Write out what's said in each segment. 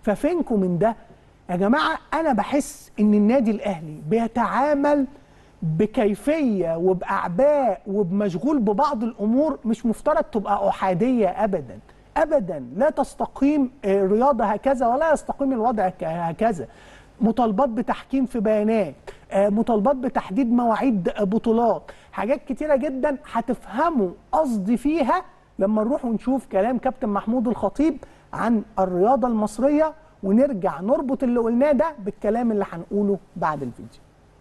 ففينكم من ده يا جماعه انا بحس ان النادي الاهلي بيتعامل بكيفيه وباعباء وبمشغول ببعض الامور مش مفترض تبقى احاديه ابدا ابدا لا تستقيم آه، الرياضه هكذا ولا يستقيم الوضع ك- هكذا مطالبات بتحكيم في بيانات آه، مطالبات بتحديد مواعيد آه، بطولات حاجات كتيره جدا هتفهموا قصدي فيها لما نروح ونشوف كلام كابتن محمود الخطيب عن الرياضه المصريه ونرجع نربط اللي قلناه ده بالكلام اللي هنقوله بعد الفيديو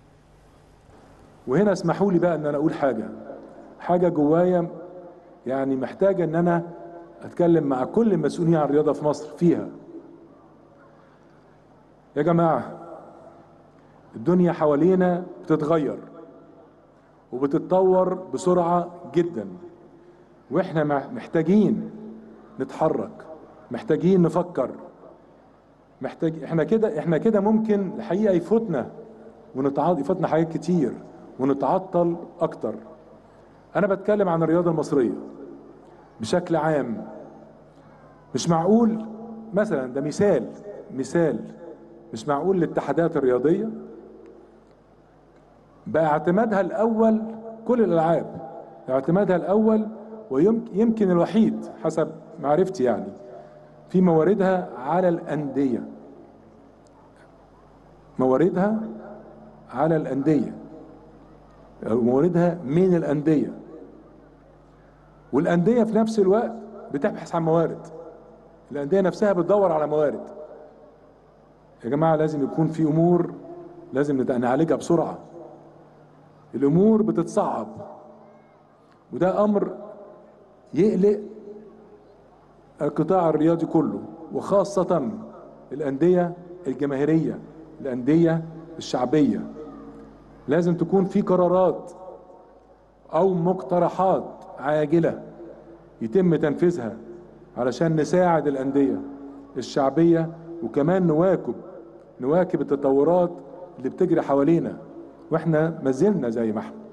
وهنا اسمحوا لي بقى ان انا اقول حاجه حاجه جوايا يعني محتاجه ان انا اتكلم مع كل المسؤولين عن الرياضه في مصر فيها يا جماعه الدنيا حوالينا بتتغير وبتتطور بسرعه جدا واحنا مع- محتاجين نتحرك محتاجين نفكر محتاج احنا كده احنا كده ممكن الحقيقه يفوتنا ونتعاطى يفوتنا حاجات كتير ونتعطل اكتر انا بتكلم عن الرياضه المصريه بشكل عام مش معقول مثلا ده مثال مثال مش معقول الاتحادات الرياضيه بقى اعتمادها الاول كل الالعاب اعتمادها الاول ويمكن الوحيد حسب معرفتي يعني في مواردها على الانديه مواردها على الانديه أو مواردها من الانديه والانديه في نفس الوقت بتبحث عن موارد الانديه نفسها بتدور على موارد يا جماعه لازم يكون في امور لازم نت- نعالجها بسرعه الامور بتتصعب وده امر يقلق القطاع الرياضي كله وخاصة الأندية الجماهيرية الأندية الشعبية لازم تكون في قرارات أو مقترحات عاجلة يتم تنفيذها علشان نساعد الأندية الشعبية وكمان نواكب نواكب التطورات اللي بتجري حوالينا واحنا ما زلنا زي ما احنا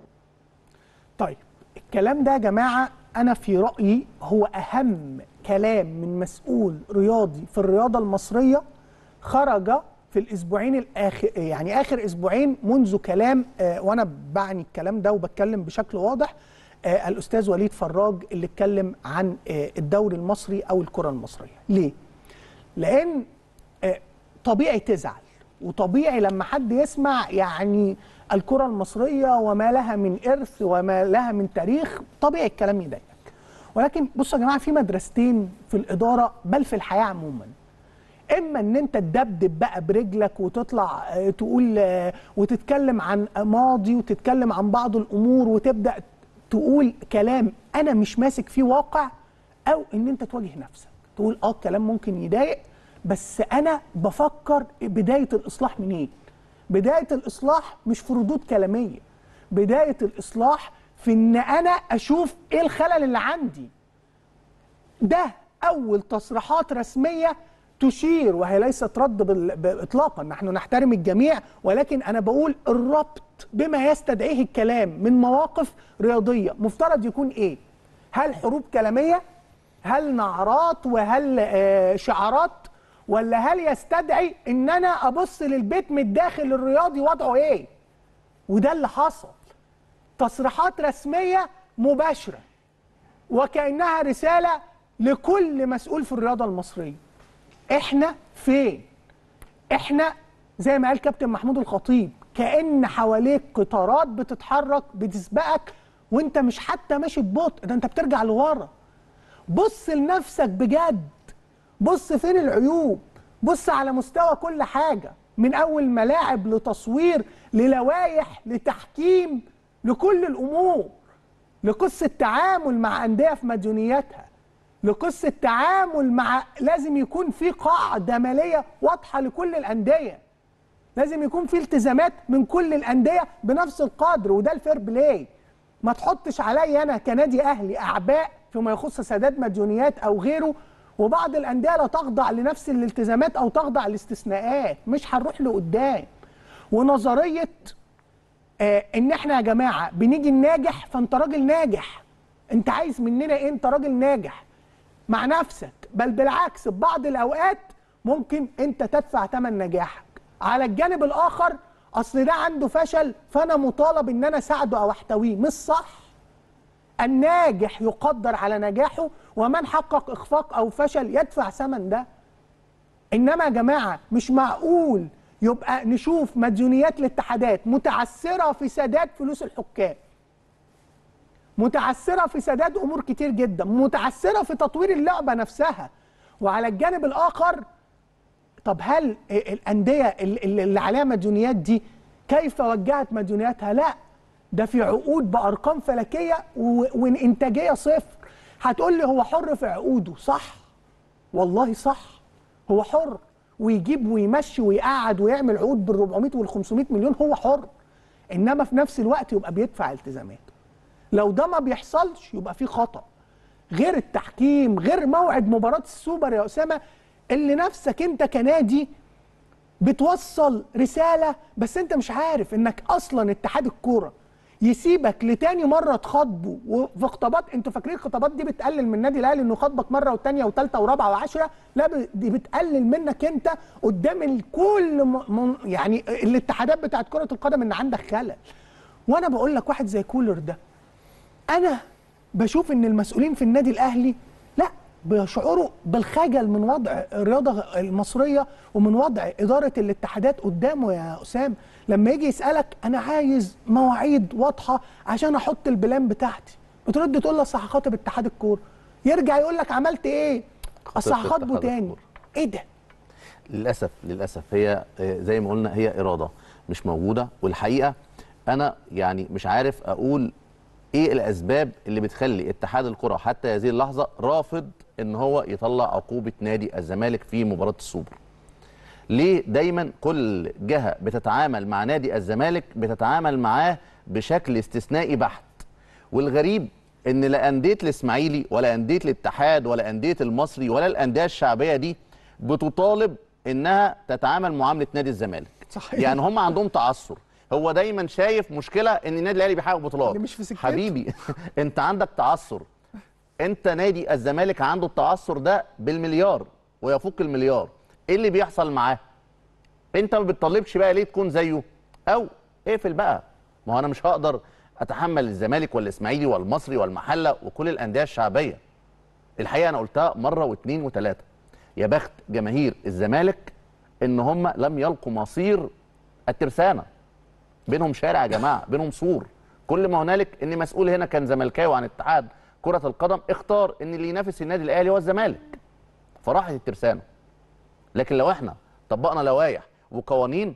طيب الكلام ده يا جماعة أنا في رأيي هو أهم كلام من مسؤول رياضي في الرياضة المصرية خرج في الأسبوعين الآخر يعني آخر أسبوعين منذ كلام آه وأنا بعني الكلام ده وبتكلم بشكل واضح آه الأستاذ وليد فراج اللي اتكلم عن آه الدوري المصري أو الكرة المصرية ليه؟ لأن آه طبيعي تزعل وطبيعي لما حد يسمع يعني الكرة المصرية وما لها من إرث وما لها من تاريخ طبيعي الكلام يضايقك ولكن بصوا يا جماعة في مدرستين في الإدارة بل في الحياة عموما إما إن أنت تدبدب بقى برجلك وتطلع آه، تقول آه، وتتكلم عن ماضي وتتكلم عن بعض الأمور وتبدأ تقول كلام أنا مش ماسك فيه واقع أو إن أنت تواجه نفسك تقول آه الكلام ممكن يضايق بس أنا بفكر بداية الإصلاح منين بداية الإصلاح مش في ردود كلامية بداية الإصلاح في إن أنا أشوف إيه الخلل اللي عندي ده أول تصريحات رسمية تشير وهي ليست رد بال- ب- إطلاقا نحن نحترم الجميع ولكن أنا بقول الربط بما يستدعيه الكلام من مواقف رياضية مفترض يكون إيه هل حروب كلامية هل نعرات وهل آه، شعارات ولا هل يستدعي ان انا ابص للبيت من الداخل الرياضي وضعه ايه وده اللي حصل تصريحات رسميه مباشره وكانها رساله لكل مسؤول في الرياضه المصريه احنا فين احنا زي ما قال كابتن محمود الخطيب كان حواليك قطارات بتتحرك بتسبقك وانت مش حتى ماشي ببطء ده انت بترجع لورا بص لنفسك بجد بص فين العيوب بص على مستوى كل حاجة من أول ملاعب لتصوير للوائح لتحكيم لكل الأمور لقصة تعامل مع أندية في مديونياتها لقصة تعامل مع لازم يكون في قاعدة مالية واضحة لكل الأندية لازم يكون في التزامات من كل الأندية بنفس القدر وده الفير بلاي ما تحطش عليا أنا كنادي أهلي أعباء فيما يخص سداد مديونيات أو غيره وبعض الأندية لا تخضع لنفس الالتزامات أو تخضع لاستثناءات مش هنروح لقدام ونظرية آه ان احنا يا جماعه بنيجي الناجح فانت راجل ناجح انت عايز مننا ايه انت راجل ناجح مع نفسك بل بالعكس في بعض الاوقات ممكن انت تدفع ثمن نجاحك على الجانب الاخر اصل ده عنده فشل فانا مطالب ان انا اساعده او احتويه مش صح الناجح يقدر على نجاحه ومن حقق اخفاق او فشل يدفع ثمن ده انما يا جماعه مش معقول يبقى نشوف مديونيات الاتحادات متعثره في سداد فلوس الحكام متعثره في سداد امور كتير جدا متعثره في تطوير اللعبه نفسها وعلى الجانب الاخر طب هل الانديه اللي اللي عليها مديونيات دي كيف وجهت مديونياتها لا ده في عقود بارقام فلكيه و- وانتاجيه صفر هتقول لي هو حر في عقوده صح والله صح هو حر ويجيب ويمشي ويقعد ويعمل عقود بال 400 وال 500 مليون هو حر انما في نفس الوقت يبقى بيدفع التزاماته لو ده ما بيحصلش يبقى في خطأ غير التحكيم غير موعد مباراة السوبر يا أسامة اللي نفسك انت كنادي بتوصل رسالة بس انت مش عارف انك اصلا اتحاد الكورة يسيبك لتاني مرة تخاطبه وفي خطابات انتوا فاكرين الخطابات دي بتقلل من النادي الاهلي انه يخاطبك مرة والتانية وتالتة ورابعة وعشرة لا ب- دي بتقلل منك انت قدام الكل م... م... يعني الاتحادات بتاعت كرة القدم ان عندك خلل وانا بقول لك واحد زي كولر ده انا بشوف ان المسؤولين في النادي الاهلي لا بيشعروا بالخجل من وضع الرياضه المصريه ومن وضع اداره الاتحادات قدامه يا اسام لما يجي يسالك انا عايز مواعيد واضحه عشان احط البلان بتاعتي بترد تقول له اصل هخاطب اتحاد الكوره يرجع يقول لك عملت ايه اصل خطيبت هخاطبه اتحاد تاني الكورة. ايه ده للاسف للاسف هي آه، زي ما قلنا هي اراده مش موجوده والحقيقه انا يعني مش عارف اقول ايه الاسباب اللي بتخلي اتحاد الكره حتى هذه اللحظه رافض ان هو يطلع عقوبه نادي الزمالك في مباراه السوبر ليه دايما كل جهه بتتعامل مع نادي الزمالك بتتعامل معاه بشكل استثنائي بحت والغريب ان لا انديه الاسماعيلي ولا انديه الاتحاد ولا انديه المصري ولا الانديه الشعبيه دي بتطالب انها تتعامل معامله نادي الزمالك صحيح. يعني هم عندهم تعثر هو دايما شايف مشكله ان النادي الاهلي بيحقق بطولات اللي مش في سكته. حبيبي انت عندك تعثر انت نادي الزمالك عنده التعثر ده بالمليار ويفوق المليار ايه اللي بيحصل معاه انت ما بتطالبش بقى ليه تكون زيه او اقفل بقى ما هو انا مش هقدر اتحمل الزمالك والاسماعيلي والمصري والمحله وكل الانديه الشعبيه الحقيقه انا قلتها مره واثنين وثلاثه يا بخت جماهير الزمالك ان هم لم يلقوا مصير الترسانه بينهم شارع يا جماعه بينهم سور كل ما هنالك ان مسؤول هنا كان زملكاوي عن اتحاد كره القدم اختار ان اللي ينافس النادي الاهلي هو الزمالك فراحت الترسانه لكن لو احنا طبقنا لوائح وقوانين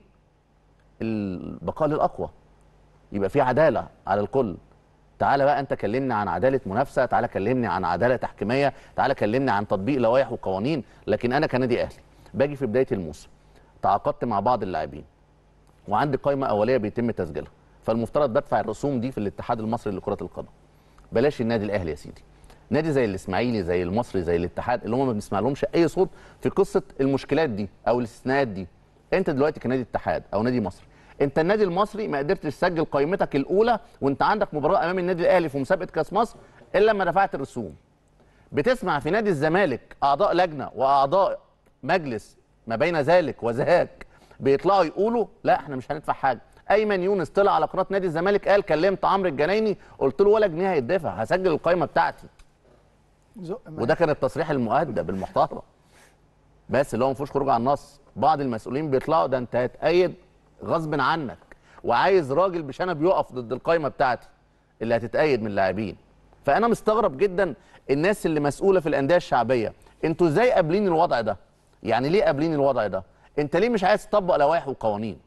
البقاء للاقوى يبقى في عداله على الكل تعالى بقى انت كلمني عن عداله منافسه تعالى كلمني عن عداله تحكيميه تعالى كلمني عن تطبيق لوائح وقوانين لكن انا كنادي اهلي باجي في بدايه الموسم تعاقدت مع بعض اللاعبين وعندي قائمه اوليه بيتم تسجيلها فالمفترض بدفع الرسوم دي في الاتحاد المصري لكره القدم بلاش النادي الاهلي يا سيدي نادي زي الاسماعيلي زي المصري زي الاتحاد اللي هم ما بنسمع لهمش اي صوت في قصه المشكلات دي او الاستثناءات دي انت دلوقتي كنادي اتحاد او نادي مصري انت النادي المصري ما قدرتش تسجل قائمتك الاولى وانت عندك مباراه امام النادي الاهلي في مسابقه كاس مصر الا لما دفعت الرسوم بتسمع في نادي الزمالك اعضاء لجنه واعضاء مجلس ما بين ذلك وذاك بيطلعوا يقولوا لا احنا مش هندفع حاجه ايمن يونس طلع على قناه نادي الزمالك قال كلمت عمرو الجنايني قلت له ولا جنيه هيدفع هسجل القائمه بتاعتي زق معاك. وده كان التصريح المؤدب المحترم بس اللي هو ما فيهوش خروج عن النص بعض المسؤولين بيطلعوا ده انت هتأيد غصب عنك وعايز راجل بشنب يقف ضد القائمه بتاعتي اللي هتتأيد من اللاعبين فانا مستغرب جدا الناس اللي مسؤوله في الانديه الشعبيه انتوا ازاي قابلين الوضع ده يعني ليه قابلين الوضع ده انت ليه مش عايز تطبق لوائح وقوانين